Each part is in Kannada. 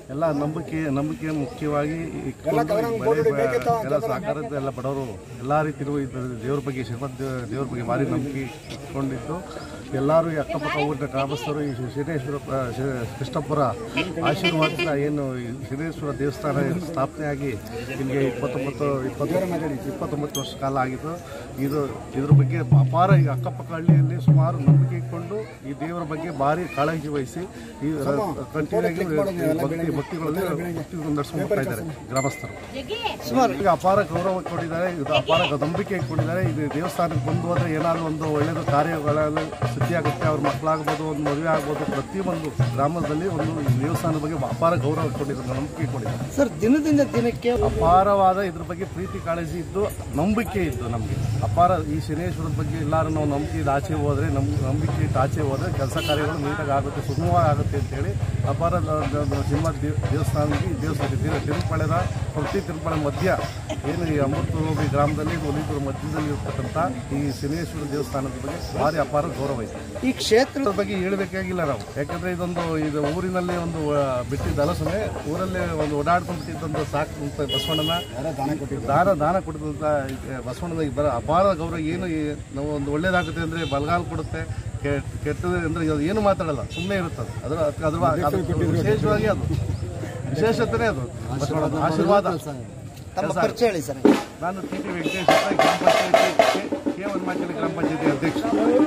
ಎಲ್ಲ ನಂಬಿಕೆ ನಂಬಿಕೆ ಮುಖ್ಯವಾಗಿ ಇಟ್ಕೊಂಡು ಬೆಳೆ ಬ- ಎಲ್ಲ ಸಾಕಾರದ ಎಲ್ಲ ಬಡವರು ಎಲ್ಲ ರೀತಿಯೂ ಇದ್ರ ದೇವ್ರ ಬಗ್ಗೆ ಶ್ರೀಮಂತ ದೇವ- ದೇವ್ರ ಬಗ್ಗೆ ಭಾರಿ ನಂಬಿಕೆ ಇಟ್ಕೊಂಡಿದ್ದು ಎಲ್ಲರೂ ಈ ಅಕ್ಕಪಕ್ಕ ಊರಿನ ಗ್ರಾಮಸ್ಥರು ಈ ಸಿದ್ದೇಶ್ವರ ಪ್ರ- ಶ್ರೀ- ಕೃಷ್ಣಪುರ ಆಶೀರ್ವಾದದಿಂದ ಏನು ಈ ಸಿದ್ದೇಶ್ವರ ದೇವಸ್ಥಾನ ಸ್ಥಾಪನೆಯಾಗಿ ಇಲ್ಲಿಗೆ ಇಪ್ಪತ್ತೊಂಬತ್ತು ಇಪ್ಪತ್ತು ಇಪ್ಪತ್ತೊಂಬತ್ತು ವರ್ಷ ಕಾಲ ಆಗಿದ್ದು ಇದು ಇದ್ರ ಬಗ್ಗೆ ಅಪಾರ ಈ ಅಕ್ಕಪಕ್ಕ ಹಳ್ಳಿಯಲ್ಲಿ ಸುಮಾರು ನಂಬಿಕೆ ಇಟ್ಕೊಂಡು ಈ ದೇವರ ಬಗ್ಗೆ ಭಾರಿ ಕಾಳಜಿ ವಹಿಸಿ ಈ ಕಂಟಿನ್ಯೂ ಆಗಿ ಭಕ್ತಿ ಭಕ್ತಿಗಳಲ್ಲಿ ಭಕ್ತಿ ನಡೆಸ್ಕೊಂಡು ಬರ್ತಾ ಇದ್ದಾರೆ ಗ್ರಾಮಸ್ಥರು ಈಗ ಅಪಾರ ಗೌರವ ಕೊಟ್ಟಿದ್ದಾರೆ ಇದು ಅಪಾರ ನಂಬಿಕೆ ಇಟ್ಕೊಂಡಿದ್ದಾರೆ ಇದು ದೇವಸ್ಥಾನಕ್ಕೆ ಬಂದು ಹೋದ್ರೆ ಏನಾದ್ರು ಒಂದು ಒಳ್ಳೆಯದು ಕಾರ್ಯಗಳಲ್ಲಿ ಸಿದ್ಧಿಯಾಗುತ್ತೆ ಅವ್ರ ಮಕ್ಕಳಾಗ್ಬೋದು ಒಂದು ಮದುವೆ ಆಗ್ಬೋದು ಪ್ರತಿಯೊಂದು ಗ್ರಾಮದಲ್ಲಿ ಒಂದು ಈ ದೇವಸ್ಥಾನದ ಬಗ್ಗೆ ಅಪಾರ ಗೌರವ ಇಟ್ಕೊಂಡಿದ್ದಾರೆ ನಂಬಿಕೆ ಇಟ್ಕೊಂಡಿದ್ದಾರೆ ಸರ್ ದಿನದಿಂದ ದಿನಕ್ಕೆ ಅಪಾರವಾದ ಇದ್ರ ಬಗ್ಗೆ ಪ್ರೀತಿ ಕಾಳಜಿ ಇದ್ದು ನಂಬಿಕೆ ಇದ್ದು ನಮಗೆ ಅಪಾರ ಈ ಶನೇಶ್ವರದ ಬಗ್ಗೆ ಎಲ್ಲರೂ ನಾವು ನಂಬಿಕೆ ಇದ್ದು ಆಚೆ ಹೋದ್ರೆ ನಮ್ ನಂಬಿಕೆ ಇಟ್ಟು ಆಚೆ ಹೋದ್ರೆ ಕೆಲಸ ಕಾರ್ಯಗಳು ನೀಟಾಗಿ ಆಗುತ್ತೆ ಸುಗಮವಾಗಿ ಆಗುತ್ತೆ ಅಂತೇಳಿ ಅಪಾರ ದ- ದ- ದ- ಸಿನಿಮಾ ದೇವ- ದೇವಸ್ಥಾನಕ್ಕೆ ಈ ದೇವಸ್ಥಾನ ತಿ- ತಿರುಪಳೆದ ಪ್ರತಿ ತಿರುಪಳೆ ಮಧ್ಯ ಏನು ಈ ಅಮೃತ ಹೋಗಿ ಗ್ರಾಮದಲ್ಲಿ ಒಲಿಪುರ ಮಧ್ಯದಲ್ಲಿ ಇರ್ತಕ್ಕಂಥ ಈ ಶನೇಶ್ವರ ದೇವಸ್ಥಾನದ ಬಗ್ಗೆ ಭಾರಿ ಅಪಾರ ಗೌರವ ಇದೆ ಈ ಕ್ಷೇತ್ರ ಇದ್ರ ಬಗ್ಗೆ ಹೇಳಬೇಕಾಗಿಲ್ಲ ನಾವು ಯಾಕಂದ್ರೆ ಇದೊಂದು ಇದು ಊರಿನಲ್ಲಿ ಒಂದು ಆ, ಬಿಟ್ಟಿದ್ದ ಅಲಸನೆ ಊರಲ್ಲಿ ಒಂದು ಓಡಾಡ್ಕೊಂಡ್ಬಿಟ್ಟಿದ್ದಂತ ಸಾಕು ಅಂತ ಬಸವಣ್ಣನ ದಾನ ದಾನ ಕೊಟ್ಟಿದ್ದಂತ ಇದು ಬಸವಣ್ಣನ ಈ ಬರ ಅಪಾರ ಗೌರವ ಏನು ಈ ನಾವು ಒಂದು ಒಳ್ಳೇದಾಗುತ್ತೆ ಅಂದ್ರೆ ಬಲಗಾಲ್ ಕೊಡುತ್ತೆ ಕೆ- ಕೆಟ್ಟದ್ದು ಅಂದ್ರೆ ಅದು ಏನು ಮಾತಾಡಲ್ಲ ಸುಮ್ಮನೆ ಇರುತ್ತದೆ ಅದರ ಅದ್ರ ಅದು ವಿಶೇಷವಾಗಿ ಅದು ವಿಶೇಷತೆನೇ ಅದು ಬಸವಣ್ಣನ ಆಶೀರ್ವಾದ ತಮ್ಮ ಕೆಲಸ ಪರಿಚಯ ಹೇಳಿ ಸರ್ ನಾನು ಟಿ ಟಿ ವೆಂಕಟೇಶ್ ಅಂತ ಗ್ರಾಮ ಪಂಚಾಯತಿ ಕೆ ವನ್ಮಾಚಲಿ ಗ್ರಾಮ ಪಂಚಾಯತಿ ಅಧ್ಯಕ್ಷ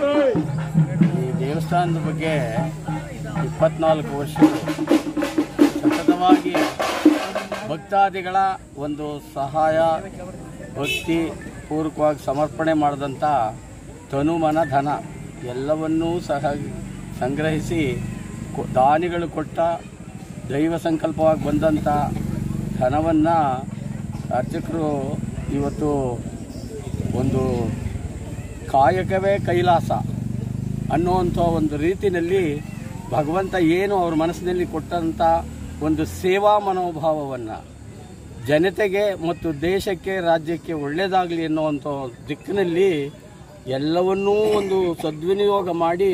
ಈ ದೇವಸ್ಥಾನದ ಬಗ್ಗೆ ಇಪ್ಪತ್ನಾಲ್ಕು ವರ್ಷ ಸತತವಾಗಿ ಭಕ್ತಾದಿಗಳ ಒಂದು ಸಹಾಯ ಭಕ್ತಿ ಪೂರ್ವಕವಾಗಿ ಸಮರ್ಪಣೆ ಮಾಡಿದಂಥ ತನುಮನ ಧನ ಎಲ್ಲವನ್ನೂ ಸಹ ಸಂಗ್ರಹಿಸಿ ಕೊ- ದಾನಿಗಳು ಕೊಟ್ಟ ದೈವ ಸಂಕಲ್ಪವಾಗಿ ಬಂದಂಥ ಧನವನ್ನು ಅರ್ಚಕರು ಇವತ್ತು ಒಂದು ಕಾಯಕವೇ ಕೈಲಾಸ ಅನ್ನುವಂಥ ಒಂದು ರೀತಿಯಲ್ಲಿ ಭಗವಂತ ಏನು ಅವ್ರ ಮನಸ್ಸಿನಲ್ಲಿ ಕೊಟ್ಟಂಥ ಒಂದು ಸೇವಾ ಮನೋಭಾವವನ್ನು ಜನತೆಗೆ ಮತ್ತು ದೇಶಕ್ಕೆ ರಾಜ್ಯಕ್ಕೆ ಒಳ್ಳೆಯದಾಗಲಿ ಅನ್ನುವಂಥ ದಿಕ್ಕಿನಲ್ಲಿ ಎಲ್ಲವನ್ನೂ ಒಂದು ಸದ್ವಿನಿಯೋಗ ಮಾಡಿ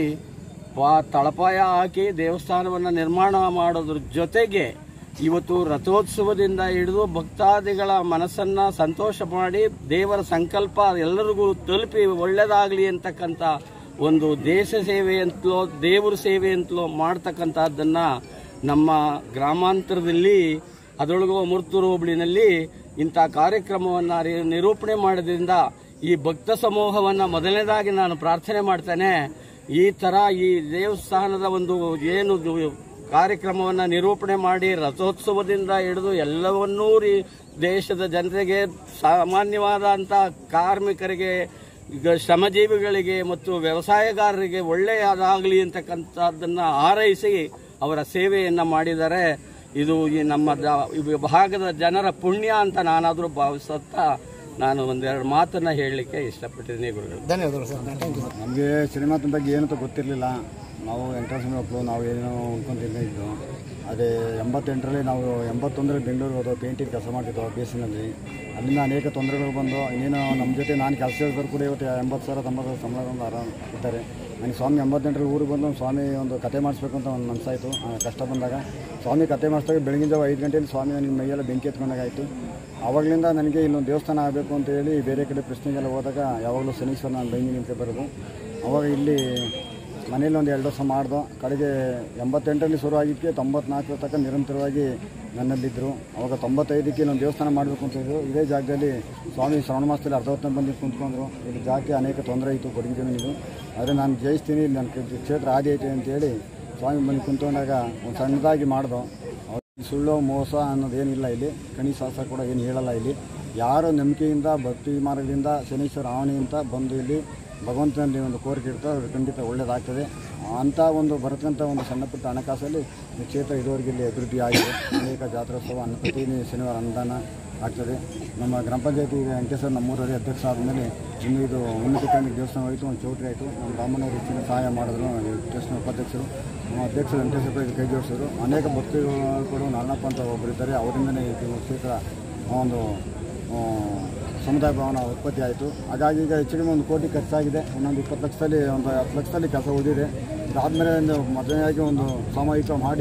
ಪಾ ತಳಪಾಯ ಹಾಕಿ ದೇವಸ್ಥಾನವನ್ನು ನಿರ್ಮಾಣ ಮಾಡೋದ್ರ ಜೊತೆಗೆ ಇವತ್ತು ರಥೋತ್ಸವದಿಂದ ಹಿಡಿದು ಭಕ್ತಾದಿಗಳ ಮನಸ್ಸನ್ನು ಸಂತೋಷ ಮಾಡಿ ದೇವರ ಸಂಕಲ್ಪ ಎಲ್ಲರಿಗೂ ತಲುಪಿ ಒಳ್ಳೆಯದಾಗಲಿ ಅಂತಕ್ಕಂಥ ಒಂದು ದೇಶ ಸೇವೆ ಅಂತಲೋ ದೇವರ ಸೇವೆ ಅಂತಲೋ ಮಾಡ್ತಕ್ಕಂಥದ್ದನ್ನು ನಮ್ಮ ಗ್ರಾಮಾಂತರದಲ್ಲಿ ಅದರೊಳಗೂ ಅಮೃತೂರು ಹೋಬಳಿನಲ್ಲಿ ಇಂಥ ಕಾರ್ಯಕ್ರಮವನ್ನು ರಿ- ನಿರೂಪಣೆ ಮಾಡೋದ್ರಿಂದ ಈ ಭಕ್ತ ಸಮೂಹವನ್ನು ಮೊದಲನೇದಾಗಿ ನಾನು ಪ್ರಾರ್ಥನೆ ಮಾಡ್ತೇನೆ ಈ ಥರ ಈ ದೇವಸ್ಥಾನದ ಒಂದು ಏನು ಇದು ಕಾರ್ಯಕ್ರಮವನ್ನು ನಿರೂಪಣೆ ಮಾಡಿ ರಥೋತ್ಸವದಿಂದ ಹಿಡಿದು ಎಲ್ಲವನ್ನೂ ರೀ ದೇಶದ ಜನತೆಗೆ ಸಾಮಾನ್ಯವಾದಂಥ ಕಾರ್ಮಿಕರಿಗೆ ಈಗ ಶ್ರಮಜೀವಿಗಳಿಗೆ ಮತ್ತು ವ್ಯವಸಾಯಗಾರರಿಗೆ ಒಳ್ಳೆಯದಾಗಲಿ ಅಂತಕ್ಕಂಥದ್ದನ್ನು ಹಾರೈಸಿ ಅವರ ಸೇವೆಯನ್ನು ಮಾಡಿದ್ದಾರೆ ಇದು ಈ ನಮ್ಮ ದ- ಈ ವಿಭಾಗದ ಜನರ ಪುಣ್ಯ ಅಂತ ನಾನಾದರೂ ಭಾವಿಸುತ್ತಾ ನಾನು ಒಂದೆರಡು ಮಾತನ್ನ ಹೇಳಲಿಕ್ಕೆ ಇಷ್ಟಪಟ್ಟಿದ್ದೀನಿ ಗುರುಗಳು ಧನ್ಯವಾದಗಳು ಸರ್ ಥ್ಯಾಂಕ್ ಯು ಸರ್ ನಮಗೆ ಸಿನಿಮಾದ ಬಗ್ಗೆ ಏನೂ ಗೊತ್ತಿರಲಿಲ್ಲ ನಾವು ಎಂಟ್ರೆನ್ಸ್ ಮಕ್ಕಳು ನಾವು ಏನೋ ಉಳ್ಕೊಂತಿದ್ದೆ ಇದ್ದು ಅದೇ ಎಂಬತ್ತೆಂಟರಲ್ಲಿ ನಾವು ಎಂಬತ್ತೊಂದರಲ್ಲಿ ಬೆಂಗಳೂರಿಗೆ ಹೋದೋ ಪೇಂಟಿಂಗ್ ಕೆಲಸ ಮಾಡ್ತಿದ್ದೋ ಬಿ ಎಸ್ ಎನ್ನಲ್ಲಿ ಅಲ್ಲಿಂದ ಅನೇಕ ತೊಂದರೆಗಳು ಬಂದು ಇನ್ನೇನು ನಮ್ಮ ಜೊತೆ ನಾನು ಕೆಲಸ ಹೇಳಿದ್ರು ಕೂಡ ಇವತ್ತು ಎಂಬತ್ತು ಸಾವಿರ ತೊಂಬತ್ತು ಸಾವಿರ ಸಂಬಳ ಒಂದು ಆರಾಮ್ ಇದ್ದಾರೆ ನನಗೆ ಸ್ವಾಮಿ ಎಂಬತ್ತೆಂಟರಲ್ಲಿ ಊರಿಗೆ ಬಂದು ಒಂದು ಸ್ವಾಮಿ ಒಂದು ಕತೆ ಮಾಡಿಸ್ಬೇಕು ಅಂತ ಒಂದು ಮನಸ್ಸಾಯಿತು ಆ ಕಷ್ಟ ಬಂದಾಗ ಸ್ವಾಮಿ ಕತೆ ಮಾಡಿಸಿದಾಗ ಬೆಳಗಿನ ಜಾವ ಐದು ಗಂಟೆಯಲ್ಲಿ ಸ್ವಾಮಿ ನನ್ನ ಮೈಯೆಲ್ಲ ಬೆಂಕಿ ಎತ್ಕೊಂಡಾಗಾಯಿತು ಆವಾಗಲಿಂದ ನನಗೆ ಇಲ್ಲೊಂದು ದೇವಸ್ಥಾನ ಆಗಬೇಕು ಅಂತ ಹೇಳಿ ಬೇರೆ ಕಡೆ ಪ್ರಶ್ನೆಗೆಲ್ಲ ಹೋದಾಗ ಯಾವಾಗಲೂ ಶನೀಶ್ವರ ನಾನು ಬೈಂಗಿ ನಿಂತೆ ಬರೋದು ಅವಾಗ ಇಲ್ಲಿ ಮನೇಲಿ ಒಂದು ಎರಡು ವರ್ಷ ಮಾಡ್ದು ಕಡೆಗೆ ಎಂಬತ್ತೆಂಟರಲ್ಲಿ ಶುರು ಆಗಿದ್ದಕ್ಕೆ ತೊಂಬತ್ನಾಲ್ಕರ ತನಕ ನಿರಂತರವಾಗಿ ನನ್ನಲ್ಲಿದ್ದರು ಅವಾಗ ತೊಂಬತ್ತೈದಕ್ಕೆ ಇಲ್ಲೊಂದು ದೇವಸ್ಥಾನ ಮಾಡಬೇಕು ಅಂತ ಹೇಳಿದ್ರು ಇದೇ ಜಾಗದಲ್ಲಿ ಸ್ವಾಮಿ ಶ್ರವಣ ಮಾಸದಲ್ಲಿ ಅರ್ಧ ಹೊತ್ತು ಬಂದು ಕುಂತ್ಕೊಂಡ್ರು ಇಲ್ಲಿ ಜಾಗಕ್ಕೆ ಅನೇಕ ತೊಂದರೆ ಇತ್ತು ಕೊಡುಗೆ ಜಮೀನಿದು ಆದರೆ ನಾನು ಜಯಿಸ್ತೀನಿ ಇಲ್ಲಿ ನನ್ನ ಕ್ಷೇತ್ರ ಆದಿ ಐತೆ ಅಂತೇಳಿ ಸ್ವಾಮಿ ಬಂದು ಕುಂತ್ಕೊಂಡಾಗ ಒಂದು ಸಣ್ಣದಾಗಿ ಮಾಡ್ದು ಅವ್ರಿಗೆ ಸುಳ್ಳು ಮೋಸ ಅನ್ನೋದೇನಿಲ್ಲ ಇಲ್ಲಿ ಕಣಿ ಶಾಸ್ತ್ರ ಕೂಡ ಏನು ಹೇಳಲ್ಲ ಇಲ್ಲಿ ಯಾರು ನಂಬಿಕೆಯಿಂದ ಭಕ್ತಿ ಮಾರ್ಗದಿಂದ ಶನೀಶ್ವರ ಆವಣೆಯಿಂದ ಬಂದು ಇಲ್ಲಿ ಭಗವಂತನಲ್ಲಿ ಒಂದು ಕೋರಿಕೆ ಇರ್ತಾರೆ ಅದು ಖಂಡಿತ ಒಳ್ಳೆಯದಾಗ್ತದೆ ಅಂಥ ಒಂದು ಬರತಕ್ಕಂಥ ಒಂದು ಸಣ್ಣ ಪುಟ್ಟ ಹಣಕಾಸಲ್ಲಿ ಈ ಕ್ಷೇತ್ರ ಇದುವರೆಗೆ ಇಲ್ಲಿ ಅಭಿವೃದ್ಧಿ ಆಗಿದೆ ಅನೇಕ ಜಾತ್ರೋತ್ಸವ ಅನ್ನ ಪ್ರತಿ ಶನಿವಾರ ಅನುದಾನ ಆಗ್ತದೆ ನಮ್ಮ ಗ್ರಾಮ ಪಂಚಾಯತಿ ವೆಂಕಟೇಶ್ವರ ನಮ್ಮೂರಲ್ಲಿ ಅಧ್ಯಕ್ಷ ಆದಮೇಲೆ ಇನ್ನು ಇದು ಉನ್ನತ ಕೇಂದ್ರ ದೇವಸ್ಥಾನ ಹೋಯಿತು ಒಂದು ಚೌಟ್ರಿ ಆಯಿತು ನಮ್ಮ ರಾಮನವರು ಹೆಚ್ಚಿನ ಸಹಾಯ ಮಾಡಿದ್ರು ವೆಂಕಟೇಶ್ವರ ಉಪಾಧ್ಯಕ್ಷರು ನಮ್ಮ ಅಧ್ಯಕ್ಷರು ವೆಂಕಟೇಶ್ವರ ಇದು ಕೈ ಜೋಡಿಸಿದ್ರು ಅನೇಕ ಭಕ್ತರು ಕೂಡ ನಾರಾಯಣಪ್ಪ ಅಂತ ಒಬ್ಬರಿದ್ದಾರೆ ಅವರಿಂದನೇ ಇದು ಕ್ಷೇತ್ರ ಒಂದು ಆ, ಸಮುದಾಯ ಭವನ ಉತ್ಪತ್ತಿ ಆಯಿತು ಹಾಗಾಗಿ ಈಗ ಹೆಚ್ಚು ಕಡಿಮೆ ಒಂದು ಕೋಟಿ ಖರ್ಚಾಗಿದೆ ಇನ್ನೊಂದು ಇಪ್ಪತ್ತು ಲಕ್ಷದಲ್ಲಿ ಒಂದು ಹತ್ತು ಲಕ್ಷದಲ್ಲಿ ಕೆಲಸ ಉಳಿದಿದೆ ಇದಾದಮೇಲೆ ಒಂದು ಮೊದಲನೇದಾಗಿ ಒಂದು ಸಾಮೂಹಿಕ ಮಾಡಿ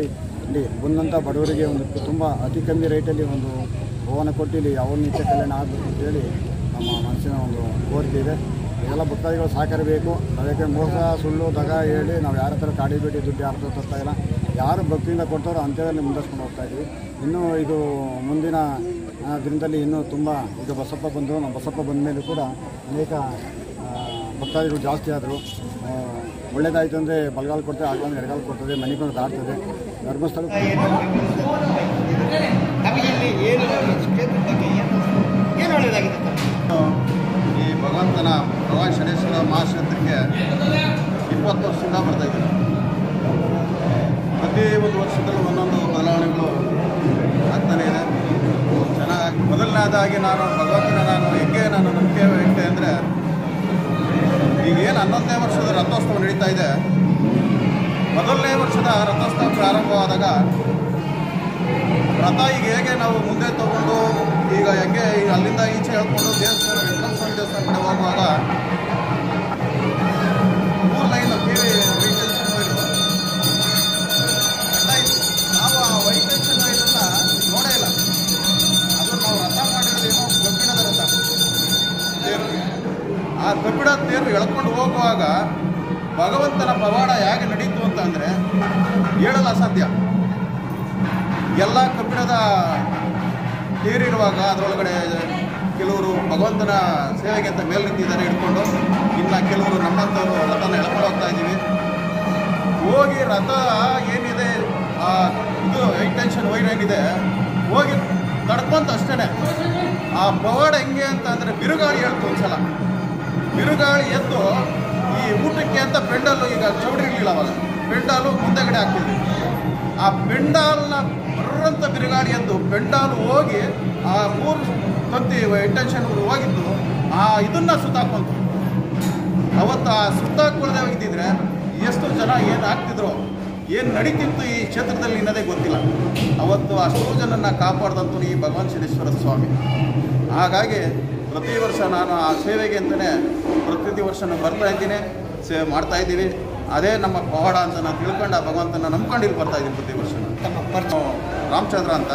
ಕೊಟ್ಟು ಬಂದಂಥ ಬಡವರಿಗೆ ಒಂದು ತುಂಬ ಅತಿ ಕಮ್ಮಿ ರೇಟಲ್ಲಿ ಒಂದು ಭವನ ಕೊಟ್ಟು ಇಲ್ಲಿ ಯಾವ ನಿತ್ಯ ಕಲ್ಯಾಣ ಆಗಬೇಕು ಅಂತೇಳಿ ನಮ್ಮ ಮನಸ್ಸಿನ ಒಂದು ಕೋರಿಕೆ ಇದೆ ಎಲ್ಲ ಭಕ್ತಾದಿಗಳು ಸಹಕರಿಸಬೇಕು ಅದಕ್ಕೆ ಮೋಸ ಸುಳ್ಳು ದಗ ಹೇಳಿ ನಾವು ಯಾರ ಹತ್ರ ಕಾಡಿ ಬೇಟಿ ದುಡ್ಡು ಯಾರ ಹತ್ರ ತರ್ತಾ ಇಲ್ಲ ಯಾರು ಭಕ್ತಿಯಿಂದ ಕೊಡ್ತಾರೋ ಅಂಥದ್ರಲ್ಲಿ ಮುಂದಸ್ಕೊಂಡು ಹೋಗ್ತಾ ಇದ್ವಿ ಇನ್ನೂ ಇದು ಮುಂದಿನ ಆ, ದಿನದಲ್ಲಿ ಇನ್ನೂ ತುಂಬ ಈಗ ಬಸಪ್ಪ ಬಂದರು ನಮ್ಮ ಬಸಪ್ಪ ಬಂದ ಮೇಲೂ ಕೂಡ ಅನೇಕ ಆ, ಭಕ್ತಾದಿಗಳು ಜಾಸ್ತಿ ಆದರು ಒಳ್ಳೇದಾಯಿತು ಅಂದರೆ ಬಲಗಾಲು ಕೊಡ್ತದೆ ಆಗಲ್ಲ ಎಡಗಾಲು ಕೊಡ್ತದೆ ಮನೆಗೊಂದು ದಾಟ್ತದೆ ಧರ್ಮಸ್ಥಳ ನಮಗೆ ಇಲ್ಲಿ ಏನು ಕ್ಷೇತ್ರದ ಬಗ್ಗೆ ಏನು ಏನು ಒಳ್ಳೆಯದಾಗಿದೆ ಈ ಭಗವಂತನ ಭಗವಾನ್ ಶನೇಶ್ವರ ಮಹಾಕ್ಷೇತ್ರಕ್ಕೆ ಇಪ್ಪತ್ತು ವರ್ಷದಿಂದ ಬರ್ತಾ ಇದ್ದೀವಿ ಪ್ರತಿ ಒಂದು ವರ್ಷದಲ್ಲೂ ಒಂದೊಂದು ಬದಲಾವಣೆಗಳು ಆಗ್ತಾನೆ ಇದೆ ಚೆನ್ನಾಗಿ ಮೊದಲನೇದಾಗಿ ನಾನು ಭಗವಂತನ ನಾನು ಹೆಂಗೆ ನಾನು ನಂಬಿಕೆ ಇಟ್ಟೆ ಅಂದರೆ ಈಗ ಏನು ಹನ್ನೊಂದನೇ ವರ್ಷದ ರಥೋತ್ಸವ ನಡೀತಾ ಇದೆ ಮೊದಲನೇ ವರ್ಷದ ರಥೋತ್ಸವ ಪ್ರಾರಂಭವಾದಾಗ ರಥ ಈಗ ಹೇಗೆ ನಾವು ಮುಂದೆ ತಗೊಂಡು ಈಗ ಹೆಂಗೆ ಈಗ ಅಲ್ಲಿಂದ ಈಚೆ ಹೇಳ್ಕೊಂಡು ದೇವಸ್ಥಾನ ವೆಂಕಟೇಶ್ವರ ಸ್ವಾಮಿ ದೇವಸ್ಥಾನ ಕಡೆ ಹೋಗುವಾಗ ಮೂರು ಲೈನ್ ಬೇರೆ ವೈಟೆನ್ಷನ್ ವೈರು ಅಡ್ಡ ಇತ್ತು ನಾವು ಆ ವೈಟೆನ್ಷನ್ ವೈರನ್ನ ನೋಡೇ ಇಲ್ಲ ಅದು ನಾವು ರಥ ಮಾಡಿರೋದೇನೋ ಕಬ್ಬಿಣದ ರಥ ತೇರು ಆ ಕಬ್ಬಿಣ ತೇರು ಎಳ್ಕೊಂಡು ಹೋಗುವಾಗ ಭಗವಂತನ ಪವಾಡ ಹೇಗೆ ನಡೀತು ಅಂತ ಅಂದರೆ ಹೇಳಲು ಅಸಾಧ್ಯ ಎಲ್ಲ ಕಬ್ಬಿಣದ ತೇರಿರುವಾಗ ಅದರೊಳಗಡೆ ಕೆಲವರು ಭಗವಂತನ ಸೇವೆಗೆ ಅಂತ ಮೇಲೆ ನಿಂತಿದ್ದಾರೆ ಹಿಡ್ಕೊಂಡು ಇನ್ನು ಕೆಲವರು ನಮ್ಮಂಥವ್ರು ರಥನ ಎಳ್ಕೊಂಡು ಹೋಗ್ತಾ ಇದ್ದೀವಿ ಹೋಗಿ ರಥ ಏನಿದೆ ಆ ಇದು ಟೆನ್ಷನ್ ವೈರ್ ಏನಿದೆ ಹೋಗಿ ತಡ್ಕೊಂತ ಅಷ್ಟೇ ಆ ಪವಾಡ ಹೆಂಗೆ ಅಂತ ಅಂದರೆ ಬಿರುಗಾಳಿ ಹೇಳ್ತು ಒಂದ್ಸಲ ಬಿರುಗಾಳಿ ಎದ್ದು ಈ ಊಟಕ್ಕೆ ಅಂತ ಪೆಂಡಲ್ಲು ಈಗ ಚೌಡಿ ಇರಲಿಲ್ಲ ಅವಾಗ ಪೆಂಡಾಲು ಮುಂದೆಗಡೆ ಹಾಕ್ತಿದ್ವಿ ಆ ಪೆಂಡಾಲ್ನ ಬರ್ರಂತ ಬಿರುಗಾಳಿ ಎದ್ದು ಪೆಂಡಾಲು ಹೋಗಿ ಆ ಮೂರು ತಂತಿ ಇಂಟೆನ್ಷನ್ ಹೋಗಿದ್ದು ಆ ಇದನ್ನ ಸುತ್ತಾಕೊಂತು ಅವತ್ತು ಆ ಸುತ್ತಾಕೊಳ್ಳದೆ ಹೋಗಿದ್ದಿದ್ರೆ ಎಷ್ಟು ಜನ ಏನು ಆಗ್ತಿದ್ರು ಏನು ನಡೀತಿತ್ತು ಈ ಕ್ಷೇತ್ರದಲ್ಲಿ ಅನ್ನೋದೇ ಗೊತ್ತಿಲ್ಲ ಅವತ್ತು ಅಷ್ಟು ಜನನ್ನ ಕಾಪಾಡ್ದಂತೂ ಈ ಭಗವಾನ್ ಶನೇಶ್ವರ ಸ್ವಾಮಿ ಹಾಗಾಗಿ ಪ್ರತಿ ವರ್ಷ ನಾನು ಆ ಸೇವೆಗೆ ಅಂತಲೇ ಪ್ರತಿ ವರ್ಷ ನಾನು ಬರ್ತಾ ಇದ್ದೀನಿ ಸೇವೆ ಮಾಡ್ತಾ ಇದ್ದೀವಿ ಅದೇ ನಮ್ಮ ಪವಾಡ ಅಂತ ನಾನು ತಿಳ್ಕೊಂಡು ಆ ಭಗವಂತನ ನಂಬ್ಕೊಂಡು ಇಲ್ಲಿ ಬರ್ತಾ ಇದ್ದೀನಿ ಪ್ರತಿ ವರ್ಷ ತಮ್ಮ ಪರಿಚಯ ನಾನು ರಾಮಚಂದ್ರ ಅಂತ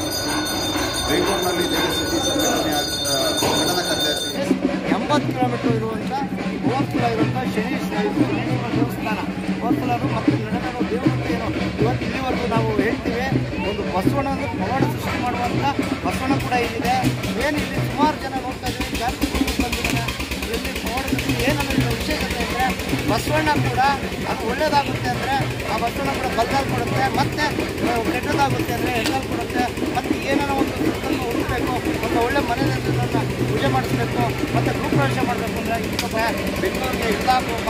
ಬೆಂಗಳೂರಿನಲ್ಲಿ ಜೆ ಎಸ್ ಸಿ ಸಂಘಟನೆಯ ಆ, ಸಂಘಟನಾ ಕಾರ್ಯದರ್ಶಿ ಎಂಬತ್ತು ಕಿಲೋಮೀಟರ್ ಇರುವಂಥ ಓರ್ಕುಲ ಇರುವಂಥ ಶನಿ ಶನಿದೇವ ದೇವಸ್ಥಾನ ಓರ್ಕುಲರು ಮತ್ತು ನಡೆದರು ದೇವರಂತ ಏನು ಇವತ್ತು ಇಲ್ಲಿವರೆಗೂ ನಾವು ಹೇಳ್ತೀವಿ ಒಂದು ಬಸವಣ್ಣ ಅಂದ್ರೆ ಪವಾಡ ಸೃಷ್ಟಿ ಮಾಡುವಂಥ ಬಸವಣ್ಣ ಕೂಡ ಇಲ್ಲಿದೆ ಏನು ಇಲ್ಲಿ ಸುಮಾರು ಜನ ನೋಡ್ತಾ ಇದ್ದೀವಿ ಜಾಸ್ತಿ ಬಂದಿದ್ದಾನೆ ಇಲ್ಲಿ ಪವಾಡ ಸೃಷ್ಟಿ ಏನನ್ನ ಇದರ ವಿಶೇಷತೆ ಅಂದರೆ ಬಸವಣ್ಣ ಕೂಡ ಅದು ಒಳ್ಳೇದಾಗುತ್ತೆ ಅಂದರೆ ಆ ಬಸವಣ್ಣ ಕೂಡ ಬಲ್ಗಾಲ್ ಕೊಡುತ್ತೆ ಮತ್ತು ಕೆಟ್ಟದಾಗುತ್ತೆ ಅಂದರೆ ಎಣ್ಣಲ್ ಕೊಡುತ್ತೆ ಮತ್ತು ಏನಾರ ಒಂದು ದುಡ್ಡನ್ನು ಉಳಿಸ್ಬೇಕು ಒಂದು ಒಳ್ಳೆ ಮನೆಯನ್ನು ಪೂಜೆ ಮಾಡಿಸ್ಬೇಕು ಮತ್ತು ಗೃಹಪ್ರವೇಶ ಮಾಡಬೇಕು ಅಂದರೆ ಈಗ ಬೆಂಗಳೂರಿಗೆ ಇಲ್ಲ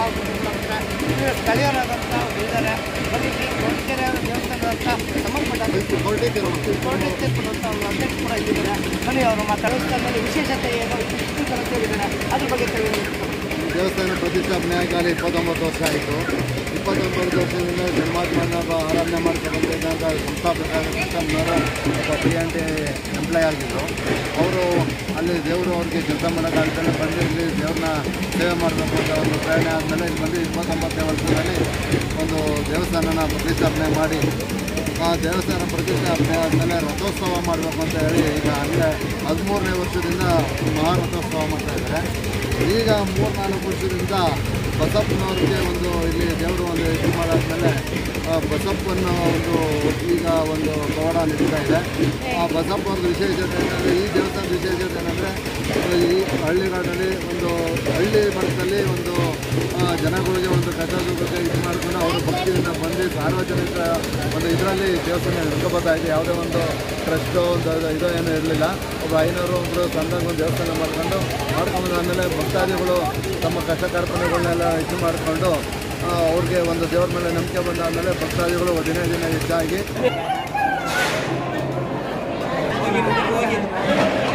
ಅಂದರೆ ಇಲ್ಲಿ ಸ್ಥಳೀಯರಾದಂಥ ಇದ್ದಾರೆ ಮತ್ತು ಇಲ್ಲಿ ಕೊರಟಗೆರೆ ದೇವಸ್ಥಾನ ಅಂತ ಸಂಬಂಧಪಟ್ಟ ಕೋಟೆ ಕೊಡುವಂಥ ಒಂದು ಅಧ್ಯಕ್ಷ ಕೂಡ ಇಲ್ಲಿದ್ದಾರೆ ಬನ್ನಿ ಅವರು ಮಾತಾಡೋದ್ರಲ್ಲಿ ವಿಶೇಷತೆ ಏನು ಇಷ್ಟು ಜನ ಸೇರಿದ್ದಾರೆ ಅದ್ರ ಬಗ್ಗೆ ತಿಳಿದು ದೇವಸ್ಥಾನ ಪ್ರತಿಷ್ಠಾಪನೆ ಆಗಲಿ ಇಪ್ಪತ್ತೊಂಬತ್ತು ವರ್ಷ ಆಯಿತು ಇಪ್ಪತ್ತೊಂಬತ್ತು ವರ್ಷದಿಂದ ಜನ್ಮಾತ್ಮನ ಬ- ಆರಾಧನೆ ಮಾಡ್ಕೊಂಡು ಬಂದಿದ್ದಂಥ ಸಂಸ್ಥಾಪಕ ಕೃಷ್ಣಮ್ಮನವರು ಟಿ ಎನ್ ಟಿ ಎಂಪ್ಲಾಯ್ ಆಗಿದ್ದರು ಅವರು ಅಲ್ಲಿ ದೇವರು ಅವ್ರಿಗೆ ಕೆಲಸ ಮಾಡೋಕ್ಕಾಗ್ತಾನೆ ಬಂದು ಇಲ್ಲಿ ದೇವ್ರನ್ನ ಸೇವೆ ಮಾಡಬೇಕು ಅಂತ ಒಂದು ಪ್ರೇರಣೆ ಆದಮೇಲೆ ಇಲ್ಲಿ ಬಂದು ಇಪ್ಪತ್ತೊಂಬತ್ತನೇ ವರ್ಷದಲ್ಲಿ ಒಂದು ದೇವಸ್ಥಾನನ ಪ್ರತಿಷ್ಠಾಪನೆ ಮಾಡಿ ಆ ದೇವಸ್ಥಾನ ಪ್ರತಿಷ್ಠಾಪನೆ ಆದಮೇಲೆ ರಥೋತ್ಸವ ಮಾಡಬೇಕು ಅಂತ ಹೇಳಿ ಈಗ ಅಲ್ಲೇ ಹದಿಮೂರನೇ ವರ್ಷದಿಂದ ಮಹಾರಥೋತ್ಸವ ಮಾಡ್ತಾ ಇದ್ದಾರೆ ಈಗ ಮೂರ್ನಾಲ್ಕು ವರ್ಷದಿಂದ ಬಸಪ್ಪನವ್ರಿಗೆ ಒಂದು ಇಲ್ಲಿ ದೇವರು ಒಂದು ಇದು ಮಾಡಾದ್ಮೇಲೆ ಆ ಬಸಪ್ಪನ ಒಂದು ಈಗ ಒಂದು ಪವಾಡ ನಡೀತಾ ಇದೆ ಆ ಬಸಪ್ಪವ್ರದ್ದು ವಿಶೇಷತೆ ಏನಂದರೆ ಈ ದೇವಸ್ಥಾನದ ವಿಶೇಷತೆ ಏನಂದರೆ ಈ ಹಳ್ಳಿಗಳಲ್ಲಿ ಒಂದು ಹಳ್ಳಿ ಮಟ್ಟದಲ್ಲಿ ಒಂದು ಆ, ಜನಗಳಿಗೆ ಒಂದು ಕಷ್ಟ ಸುಖಕ್ಕೆ ಇದು ಮಾಡಿಕೊಂಡು ಅವರು ಭಕ್ತಿಯಿಂದ ಬಂದು ಸಾರ್ವಜನಿಕ ಒಂದು ಇದರಲ್ಲಿ ದೇವಸ್ಥಾನ ನಡ್ಕೊಬೋತಾ ಇದೆ ಯಾವುದೇ ಒಂದು ಟ್ರಸ್ಟು ಒಂದು ಅದು ಇದು ಏನೂ ಇರಲಿಲ್ಲ ಒಬ್ಬ ಐನೂರು ಒಬ್ಬರು ಸಂದಾಗ ಒಂದು ದೇವಸ್ಥಾನ ಮಾಡ್ಕೊಂಡು ಮಾಡ್ಕೊಂಬಂದಾದ್ಮೇಲೆ ಭಕ್ತಾದಿಗಳು ತಮ್ಮ ಕಷ್ಟ ಕಾರ್ಪಣ್ಯಗಳನ್ನೆಲ್ಲ ಇದು ಮಾಡಿಕೊಂಡು ಅವ್ರಿಗೆ ಒಂದು ದೇವ್ರ ಮೇಲೆ ನಂಬಿಕೆ ಬಂದಾದಮೇಲೆ ಭಕ್ತಾದಿಗಳು ದಿನೇ ದಿನ ಹೆಚ್ಚಾಗಿ